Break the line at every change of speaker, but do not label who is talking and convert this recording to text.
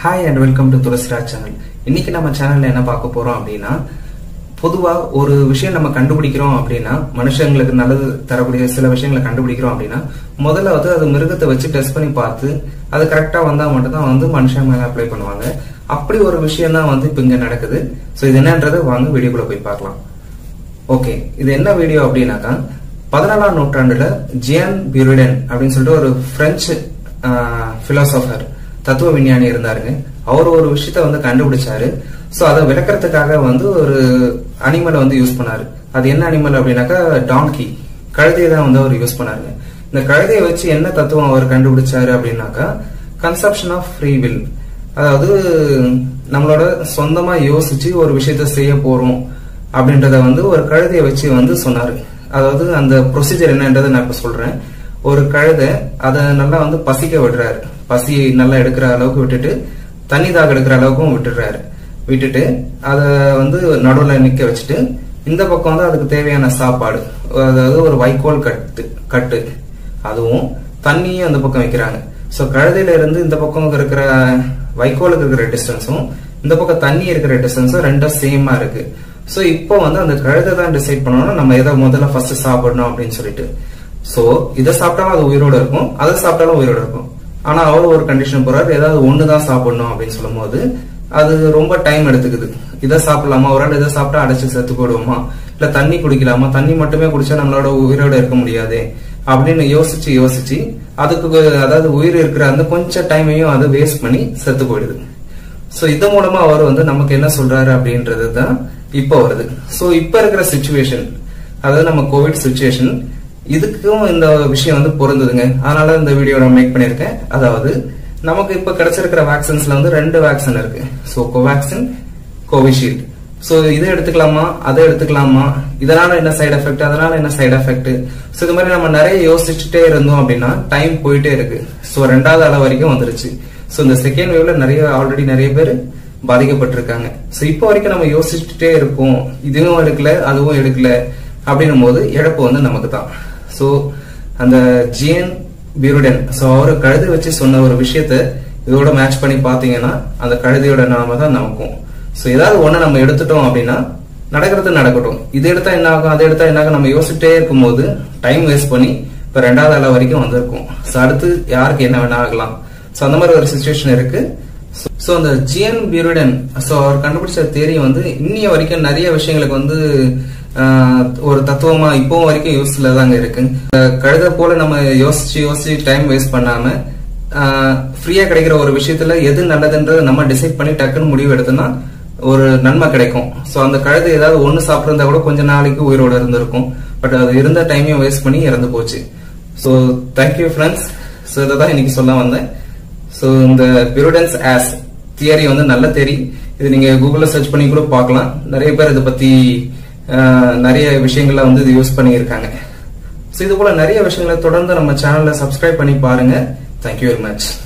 hi and welcome to Thulasiraj channel இன்னைக்கு நம்ம சேனல்ல என்ன பார்க்க போறோம் அப்படின்னா பொதுவா ஒரு விஷயம் நம்ம கண்டுபிடிக்கிறோம் அப்படின்னா மனுஷங்களுக்கு நல்லது தரக்கூடிய சில விஷயங்களை கண்டுபிடிக்கிறோம் அப்படின்னா முதல்ல வந்து அது மிருகத்தை வச்சு டெஸ்ட் பண்ணி பார்த்து அது கரெக்டா வந்தா மட்டும் தான் வந்து மனுஷன் மேல அப்ளை பண்ணுவாங்க அப்படி ஒரு விஷயம் தான் வந்து இப்ப இங்க நடக்குது ஸோ இது என்னன்றது வாங்க வீடியோக்குள்ள போய் பார்க்கலாம் ஓகே இது என்ன வீடியோ அப்படின்னாக்கா பதினாலாம் நூற்றாண்டுல ஜியான் பியூரிடன் அப்படின்னு சொல்லிட்டு ஒரு பிரெஞ்சு பிலாசபர் தத்துவ விஞ்ஞானி இருந்தாருங்க அவர் ஒரு விஷயத்த வந்து கண்டுபிடிச்சாரு ஸோ அதை விளக்கறதுக்காக வந்து ஒரு அனிமலை வந்து யூஸ் பண்ணாரு அது என்ன அனிமல் அப்படின்னாக்கா டாங்கி கழுதையை தான் வந்து அவர் யூஸ் பண்ணாருங்க இந்த கழுதையை வச்சு என்ன தத்துவம் அவர் கண்டுபிடிச்சாரு அப்படின்னாக்கா கன்செப்ஷன் ஆஃப் ஃப்ரீ வில் அதாவது நம்மளோட சொந்தமா யோசிச்சு ஒரு விஷயத்த செய்ய போறோம் அப்படின்றத வந்து ஒரு கழுதையை வச்சு வந்து சொன்னாரு அதாவது அந்த ப்ரொசீஜர் என்னன்றதை நான் இப்ப சொல்றேன் ஒரு கழுதை அதை நல்லா வந்து பசிக்க விடுறாரு பசி நல்லா எடுக்கிற அளவுக்கு விட்டுட்டு தண்ணி தாக எடுக்கிற அளவுக்கும் விட்டுடுறாரு விட்டுட்டு அதை வந்து நடுவில் நிக்க வச்சுட்டு இந்த பக்கம் வந்து அதுக்கு தேவையான சாப்பாடு அதாவது ஒரு வைக்கோல் கட்டு கட்டு அதுவும் தண்ணியும் அந்த பக்கம் வைக்கிறாங்க ஸோ கழுதையில இருந்து இந்த பக்கம் இருக்கிற வைக்கோலுக்கு இருக்கிற டிஸ்டன்ஸும் இந்த பக்கம் தண்ணி இருக்கிற டிஸ்டன்ஸும் ரெண்டும் சேமா இருக்கு ஸோ இப்போ வந்து அந்த கழுதை தான் டிசைட் பண்ணணும் நம்ம எதை முதல்ல ஃபர்ஸ்ட் சாப்பிடணும் அப்படின்னு சொல்லிட்டு ஸோ இதை சாப்பிட்டாலும் அது உயிரோட இருக்கும் அதை சாப்பிட்டாலும் உயிரோட இருக்கும் ஆனா அவர் ஒரு கண்டிஷன் போறாரு ஏதாவது ஒன்று தான் சாப்பிடணும் அப்படின்னு சொல்லும் போது அது ரொம்ப டைம் எடுத்துக்குது இதை சாப்பிடலாமா ஒரு ஆள் இதை சாப்பிட்டா அடைச்சு செத்து போடுவோமா இல்ல தண்ணி குடிக்கலாமா தண்ணி மட்டுமே குடிச்சா நம்மளோட உயிரோட இருக்க முடியாது அப்படின்னு யோசிச்சு யோசிச்சு அதுக்கு அதாவது உயிர் இருக்கிற அந்த கொஞ்சம் டைமையும் அது வேஸ்ட் பண்ணி செத்து போயிடுது ஸோ இது மூலமா அவர் வந்து நமக்கு என்ன சொல்றாரு அப்படின்றது தான் இப்போ வருது ஸோ இப்போ இருக்கிற சுச்சுவேஷன் அதாவது நம்ம கோவிட் சுச்சுவேஷன் இதுக்கும் இந்த விஷயம் வந்து பொருந்ததுங்க அதனால இந்த வீடியோ நான் மேக் பண்ணியிருக்கேன் அதாவது நமக்கு இப்ப கிடைச்சிருக்கிற வேக்சின்ஸ்ல வந்து ரெண்டு வேக்சின் இருக்கு ஸோ கோவேக்சின் கோவிஷீல்டு ஸோ இதை எடுத்துக்கலாமா அதை எடுத்துக்கலாமா இதனால என்ன சைடு எஃபெக்ட் அதனால என்ன சைடு எஃபெக்ட் ஸோ இது மாதிரி நம்ம நிறைய யோசிச்சுட்டே இருந்தோம் அப்படின்னா டைம் போயிட்டே இருக்கு ஸோ ரெண்டாவது அளவு வரைக்கும் வந்துருச்சு ஸோ இந்த செகண்ட் வேவ்ல நிறைய ஆல்ரெடி நிறைய பேர் பாதிக்கப்பட்டிருக்காங்க ஸோ இப்போ வரைக்கும் நம்ம யோசிச்சுட்டே இருக்கோம் இதுவும் எடுக்கல அதுவும் எடுக்கல அப்படின்னும் போது இழப்பு வந்து நமக்கு தான் ஸோ அந்த ஜிஎன் பியூருடன் ஸோ அவர் கழுதை வச்சு சொன்ன ஒரு விஷயத்த இதோட மேட்ச் பண்ணி பார்த்தீங்கன்னா அந்த கழுதையோட நாம தான் நமக்கும் ஸோ ஏதாவது ஒன்று நம்ம எடுத்துட்டோம் அப்படின்னா நடக்கிறது நடக்கட்டும் இது எடுத்தா என்ன ஆகும் அதை எடுத்தா என்ன ஆகும் நம்ம யோசிச்சுட்டே இருக்கும்போது டைம் வேஸ்ட் பண்ணி இப்போ ரெண்டாவது அளவு வரைக்கும் வந்திருக்கும் ஸோ அடுத்து யாருக்கு என்ன வேணா ஆகலாம் ஸோ அந்த மாதிரி ஒரு சுச்சுவேஷன் இருக்கு ஸோ அந்த ஜிஎன் பியூரிடன் ஸோ அவர் கண்டுபிடிச்ச தேரி வந்து இன்னிய வரைக்கும் நிறைய விஷயங்களுக்கு வந்து ஒரு தத்துவமா இப்போ வரைக்கும் யூஸ்ல தாங்க இருக்கு கழுத போல நம்ம யோசிச்சு யோசிச்சு டைம் வேஸ்ட் பண்ணாம ஃப்ரீயா கிடைக்கிற ஒரு விஷயத்துல எது நல்லதுன்றத நம்ம டிசைட் பண்ணி டக்குன்னு முடிவு எடுத்தோம்னா ஒரு நன்மை கிடைக்கும் ஸோ அந்த கழுதை ஏதாவது ஒன்று சாப்பிட்ருந்தா கூட கொஞ்ச நாளைக்கு உயிரோட இருந்திருக்கும் பட் அது இருந்த டைமையும் வேஸ்ட் பண்ணி இறந்து போச்சு ஸோ தேங்க்யூ ஃப்ரெண்ட்ஸ் ஸோ இதை தான் இன்னைக்கு சொல்ல வந்தேன் ஸோ இந்த பியூரிடன்ஸ் ஆஸ் தியரி வந்து நல்ல தேரி இது நீங்க கூகுளில் சர்ச் பண்ணி கூட பார்க்கலாம் நிறைய பேர் இதை பத்தி நிறைய விஷயங்கள்ல வந்து இது யூஸ் பண்ணியிருக்காங்க ஸோ இது போல நிறைய விஷயங்களை தொடர்ந்து நம்ம சேனல்ல சப்ஸ்கிரைப் பண்ணி பாருங்க தேங்க்யூ வெரி மச்